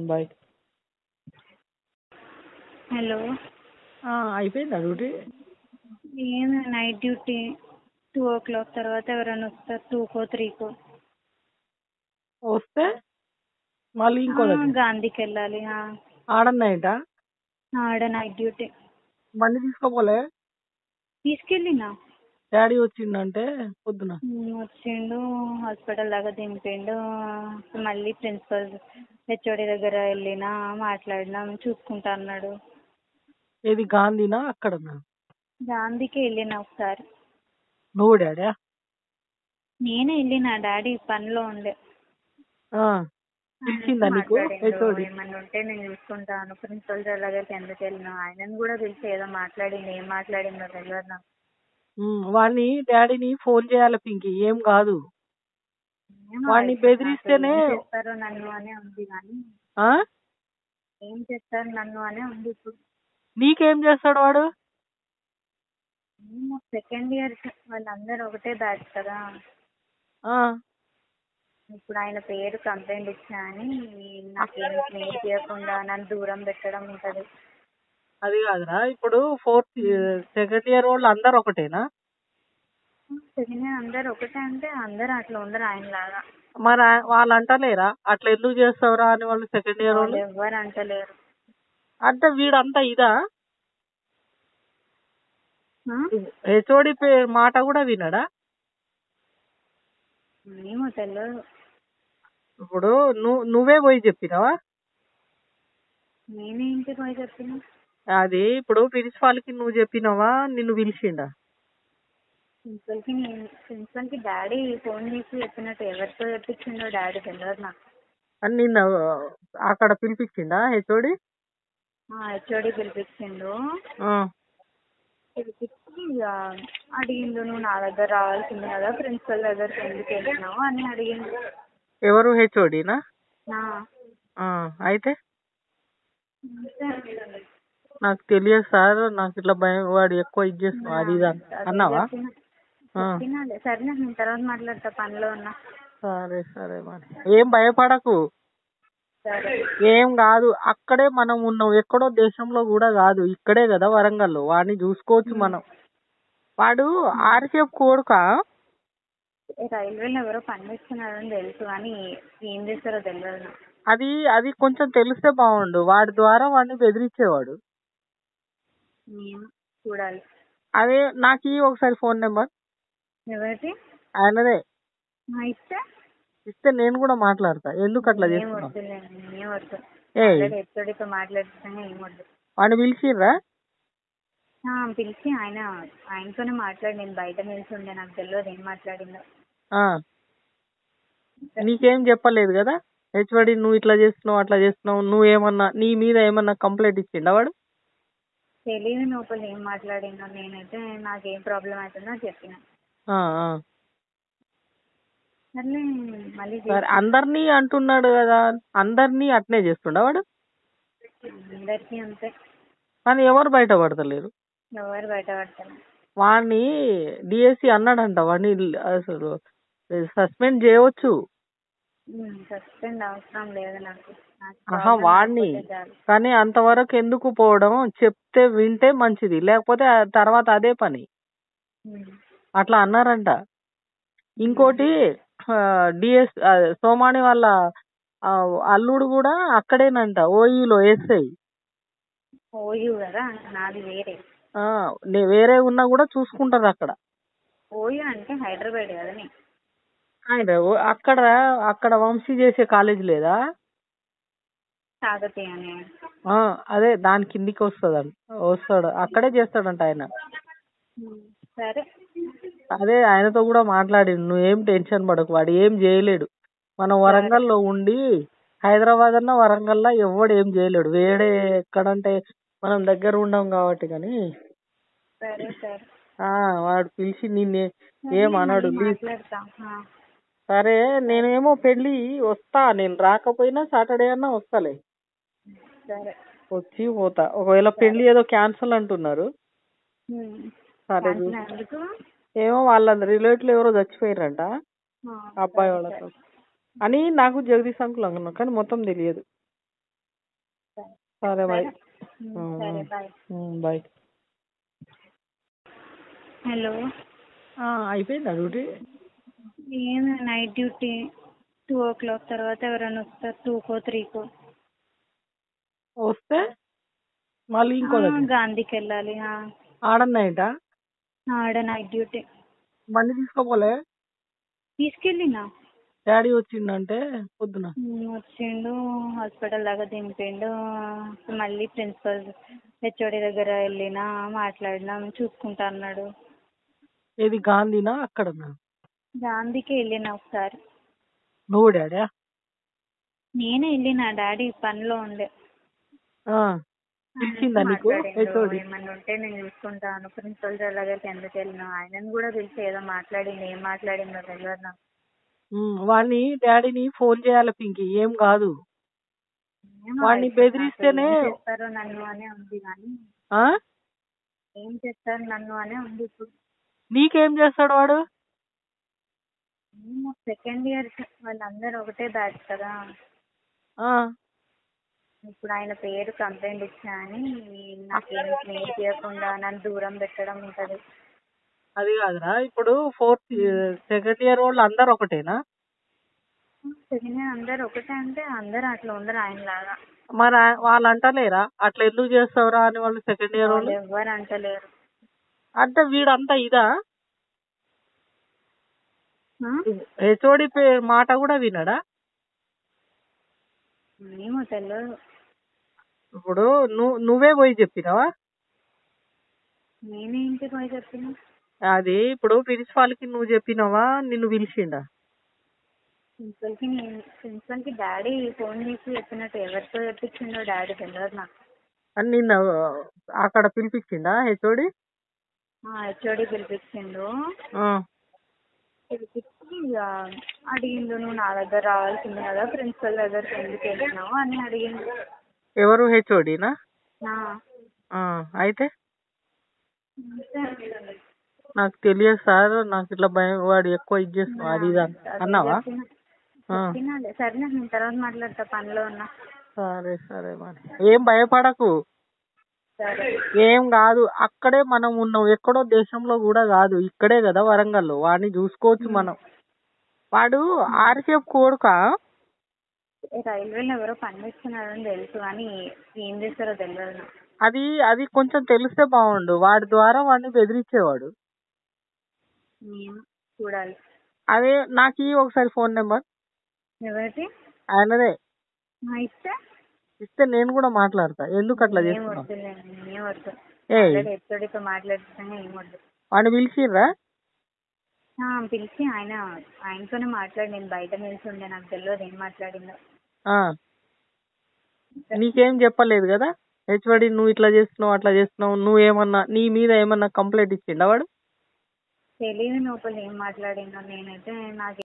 Bye hello అయిపోయిందా duty ఏం night duty two o'clock తర్వాత ఎవరైనా వస్తారు టూకో త్రీకో వస్తే మళ్ళీ ఇంకో దగ్గర గాంధీకి వెళ్ళాలి ఆ. ఆడ నైటా ఆడ నైట్ డ్యూటీ బండి తీసుకోపోలే తీసుకెళ్ళినా డాడీ వచ్చిండంటే పొద్దున ఉమ్, వచ్చిండు హాస్పిటల్ దాకా దింపిండు మళ్ళీ ప్రిన్సిపల్ హెచ్ఓడి దగ్గర వెళ్ళినా మాట్లాడినాం చూసుకుంటా అన్నాడు ఏది గాంధీనా అక్కడనా గాంధీకి వెళ్ళిన ఒకసారి నువ్వు డాడీ నేనే వెళ్ళిన డాడీ పనిలో ఉండే పిలిచిందా నీకు మాట్లాడిండు. హెచ్ఓడి ఏమన్నా ఉంటే నేను చూసుకుంటాను ప్రిన్సిపల్ సార్ దగ్గరికి ఎందుకు వెళ్ళినా ఆయనను కూడా పిలిచి ఏదో మాట్లాడింది ఏం మాట్లాడిందో తెలియదు నాకు వాడిని డాడీని ఫోన్ చేయాలి పింకి ఏం కాదు ఏమో వాడిని అయితే బెదిరిస్తేనే- నాకు ఏం చేస్తారో నన్ను అనే ఉంది కానీ ఆ ఏం చేస్తారు నన్ను అనే ఉంది ఇప్పుడు నీకేం చేస్తాడు వాడు సెకండ్ ఇయర్ వాళ్ళందరూ ఒకటే బ్యాచ్ కదా ఆ ఇప్పుడు ఆయన పేరు కంప్లైంట్ ఇచ్చా అని నాకేం నేర్పించకుండా నన్ను దూరం పెట్టడం ఉంటది అది కాదురా ఇప్పుడు ఫోర్త్ సెకండ్ ఇయర్ వాళ్ళు అందరు ఒకటేనా సెకండ్ ఇయర్ అందరు ఒకటే అంటే అందరు అట్లా ఉండరు ఆయన లాగా మరి ఆ- వాళ్ళు అంటలేరా అట్లా ఎందుకు చేస్తావురా అని వాళ్ళు సెకండ్ ఇయర్ వాళ్ళు వాళ్ళు ఎవ్వరు అంటలేరు అంటే వీడంతా ఇదా ఆ? హెచ్ఓడి మాట కూడా వినడా ఏమో తెలియదు ఇప్పుడు నువ్వు నువ్వే పోయి చెప్పినావా నేనే ఇంటికి పోయి చెప్పిన అది ఇప్పుడు ప్రిన్సిపాల్ కి నువ్వు చెప్పినావా నిన్ను పిలిచిండా ప్రిన్సిపల్ కి నేను ప్రిన్సిపల్ కి డాడీ ఫోన్ చేసి చెప్పినట్టు ఎవరితో చెప్పించిండో డాడీ తెలియదు నాకు అని నిన్న అక్కడ పిలిపించిండా హెచ్ఓడి హెచ్ఓడి పిలిపించిండు పిలిపించి ఇక అడిగిండు నువ్వు నా దగ్గర రావాల్సింది కదా ప్రిన్సిపల్ దగ్గరికి ఎందుకు వెళ్ళినావు అని అడిగిండు ఎవరు హెచ్ఓడినా నా అయితే అంతే. నాకు తెలియదు సార్ నాకు ఇట్లా భయం వాడు ఎక్కువ ఇది చేస్తున్నావు అది ఇది అన్- అదే అన్నావా చెప్పిన. ఆ. చెప్పినాలే సరే నేను తర్వాత మాట్లాడతా పనిలో ఉన్నా సరే సరే మరి ఏం భయపడకు సరే ఏం కాదు అక్కడే మనం ఉన్నాం ఎక్కడో దేశంలో కూడా కాదు ఇక్కడే కదా వరంగల్లో వాడిని చూసుకోవచ్చు మనం వాడు ఆర్కేఫ్ కోడుక రైల్వేలో ఎవరో పని చేస్తున్నారని తెలుసు కానీ ఏం చేస్తారో తెలియదు నాకు అది అది కొంచెం తెలిస్తే బాగుండు వాడి ద్వారా వాడిని బెదిరించేవాడు నేను చూడాలి అదే నాకు ఈ ఒకసారి ఫోన్ నెంబర్ ఎవరిది ఆయనదే మా ఇస్తే ఇస్తే నేను కూడా మాట్లాడతా ఎందుకు అట్లా ఏం చేస్తున్నావు వద్దులే ఏం వద్దు ఏ హెచ్ఓడితో మాట్లాడుతున్నా ఏం వద్దు వాడిని పిలిచిర్రా ఆ, పిలిచి ఆయన ఆయనతోనే మాట్లాడి నేను బయట నిల్చుండే నాకు తెలియదు ఏం మాట్లాడిందో ఆ. నీకేం చెప్పలేదు కదా హెచ్వడి నువ్వు ఇట్లా చేస్తున్నావు అట్లా చేస్తున్నావు నువ్వేమన్నా నీ మీద ఏమన్నా కంప్లైంట్ ఇచ్చిండా వాడు తెలియదు లోపల ఏం మాట్లాడిందో నేనైతే నాకేం ప్రాబ్లం అవుతుందో చెప్పిన ఆ, ఆ. సర్లే మళ్ళీ సరే అందరినీ అంటున్నాడు కదా అందరినీ అట్నే చేస్తుండా వాడు అందరికీ అంతే కానీ ఎవరు బయట పడతలేరు ఎవరు బయటపడతారు వాడిని డిఎస్సి అన్నాడంట వాడిని అసలు సస్పెండ్ చేయవచ్చు సస్పెండ్ అవసరం లేదు నాకు నాకు ఆహా problem వాడిని లేకపోతే చాలు. కానీ అంతవరకు ఎందుకు పోవడం చెప్తే వింటే మంచిది లేకపోతే ఆ తర్వాత అదే పని ఉమ్. అట్లా అన్నారంట ఇంకోటి డిఎస్ సోమాని వాళ్ళ ఆ, అల్లుడు కూడా అక్కడేనంట ఓయూలో ఎస్ఐ ఓయూ కదా నాది వేరే వేరే ఉన్నా కూడా చూసుకుంటారు అక్కడ ఓయూ అంటే హైదరాబాద్ కదా నీ ఆయన ఓ- అక్కడ అక్కడ వంశీ చేసే కాలేజ్ లేదా కాకతీయ అని ఆ, అదే దాని కిందికి వస్తాడంట వస్తాడు అక్కడే చేస్తాడంట ఆయన ఉమ్. సరే అదే ఆయనతో కూడా మాట్లాడి నువ్వేం టెన్షన్ పడకు వాడు ఏం చేయలేడు మనం వరంగల్లో ఉండి హైదరాబాద్ అన్న వరంగల్లో ఎవడు ఏం చేయలేడు వేడే ఎక్కడంటే మనం దగ్గర ఉండం కాబట్టి కానీ సరే సరే ఆ వాడు పిలిచి నిన్నే సరే, ఏం అనడు మళ్ళీ లీవ్ మాట్లాడతా ఆ. సరే నేనేమో పెళ్లి వస్తా నేను రాకపోయినా సాటర్డే అన్నా వస్తాలే సరే వచ్చి పోతా ఒకవేళ పెళ్లి ఏదో క్యాన్సిల్ అంటున్నారు ఉమ్. సరే క్యాన్సిల్ చూ- ఎందుకు ఏమో వాళ్ళ రిలేటివ్ ఎవరో చచ్చిపోయారంట ఆ, అబ్బాయి సరే, వాళ్ళతో సరే. అని నాకు జగదీశ్ అంకుల్ అన్నారు కానీ మొత్తం తెలియదు సరే బాయ్ ఉమ్, సరే బాయ్ బాయ్ హలో అయిపోయిందా డ్యూటీ ఏం night duty two o'clock తర్వాత ఎవరైనా వస్తారు టూకో త్రీకో వస్తే మళ్ళీ ఇంకో దగ్గర గాంధీకి వెళ్ళాలి ఆ. ఆడన్నాయిటా ఆడ నైట్ డ్యూటీ బండి తీసుకోపోలే తీసుకెళ్ళినా డాడీ వచ్చిండంటే పొద్దున ఉమ్, వచ్చిండు హాస్పిటల్ దాకా దింపిండు మళ్ళీ ప్రిన్సిపల్ హెచ్ఓడి దగ్గర వెళ్ళినా మాట్లాడినాం చూసుకుంటా అన్నాడు ఏది గాంధీనా అక్కడనా గాంధీకి వెళ్ళిన ఒకసారి నువ్వు డాడీ నేనే వెళ్ళిన డాడీ పనిలో ఉండే పిలిచిందా నీకు మాట్లాడిండు. హెచ్ఓడి ఏమన్నా ఉంటే నేను చూసుకుంటాను ప్రిన్సిపల్ సార్ దగ్గరికి ఎందుకు వెళ్ళినా ఆయనను కూడా పిలిచి ఏదో మాట్లాడింది ఏం మాట్లాడిందో తెలియదు నాకు వాడిని డాడీని ఫోన్ చేయాలి పింకి ఏం కాదు ఏమో వాడిని అయితే బెదిరిస్తేనే- నాకు ఏం చేస్తారో నన్ను అనే ఉంది కానీ ఆ ఏం చేస్తారు నన్ను అనే ఉంది ఇప్పుడు నీకేం చేస్తాడు వాడు ఏమో సెకండ్ ఇయర్ వాళ్ళందరూ ఒకటే బ్యాచ్ కదా ఆ ఇప్పుడు ఆయన పేరు కంప్లైంట్ ఇచ్చా అని నాకేం స్నేహం చేయకుండా నన్ను దూరం పెట్టడం ఉంటది అది కాదురా ఇప్పుడు ఫోర్త్ సెకండ్ ఇయర్ వాళ్ళు అందరు ఒకటేనా సెకండ్ ఇయర్ అందరు ఒకటే అంటే అందరూ అట్లా ఉండరు ఆయన లాగా మరి ఆ- వాళ్ళు అంటలేరా అట్లా ఎందుకు చేస్తావురా అని వాళ్ళు సెకండ్ ఇయర్ వాళ్ళు వాళ్ళు ఎవ్వరు అంటలేరు అంటే వీడంతా ఇదా ఆ? హెచ్ఓడి పేరు మాట కూడా వినడా ఏమో తెలియదు ఇప్పుడు నువ్వు నువ్వే పోయి చెప్పినావా నేనే ఇంటికి పోయి చెప్పిన అది ఇప్పుడు ప్రిన్సిపాల్ కి నువ్వు చెప్పినావా నిన్ను పిలిచిండా ప్రిన్సిపల్కి నేను ప్రిన్సిపల్కి డాడీ ఫోన్ చేసి చెప్పినట్టు ఎవరితో చెప్పించిండో డాడీ తెలియదు నాకు అని నిన్న అక్కడ పిలిపించిండా హెచ్ఓడి హెచ్ఓడి పిలిపించిండు పిలిపించి ఇక అడిగిండు నువ్వు నా దగ్గర రావాల్సింది కదా ప్రిన్సిపల్ దగ్గరికి ఎందుకు వెళ్ళినావు అని అడిగిండు ఎవరు హెచ్ఓడినా నా అయితే అంతే. నాకు తెలియదు సార్ నాకు ఇట్లా భయం వాడు ఎక్కువ ఇది చేస్తున్నావు అది ఇది అన్న- అదే అన్నావా చెప్పిన. ఆ. చెప్పినాలే సరే నేను తర్వాత మాట్లాడతా పనిలో ఉన్నా సరే సరే మరి ఏం భయపడకు సరే ఏం కాదు అక్కడే మనం ఉన్నాం ఎక్కడో దేశంలో కూడా కాదు ఇక్కడే కదా వరంగల్లో వాడిని చూసుకోవచ్చు మనం వాడు ఆర్కేఫ్ కోడుక రైల్వేలో ఎవరో పని చేస్తున్నారని తెలుసు కానీ ఏం చేస్తారో తెలియదు నాకు. అది అది కొంచెం తెలిస్తే బాగుండు వాడి ద్వారా వాడిని బెదిరించేవాడు ఏమో చూడాలి అదే నాకు ఈ ఒకసారి ఫోన్ నెంబర్ ఎవరిది ఆయనదే ఆ, ఇస్తే ఇస్తే నేను కూడా మాట్లాడతా ఎందుకు అట్లా ఏం చేస్తున్నావు వద్దులే ఏం వద్దు ఏ ఆల్రెడీ హెచ్ఓడితో మాట్లాడుతున్నా ఏం వద్దు వాడిని పిలిచిర్రా ఆ, పిలిచి ఆయన ఆయనతోనే మాట్లాడి నేను బయట నిల్చుండే నాకు తెలియదు ఏం మాట్లాడిందో ఆ. నీకేం చెప్పలేదు కదా హెచ్ఓడి నువ్వు ఇట్లా చేస్తున్నావు అట్లా చేస్తున్నావు నువ్వేమన్నా నీ మీద ఏమన్నా కంప్లైంట్ ఇచ్చిండా వాడు తెలియదు లోపల ఏం మాట్లాడిందో నేనైతే నాకు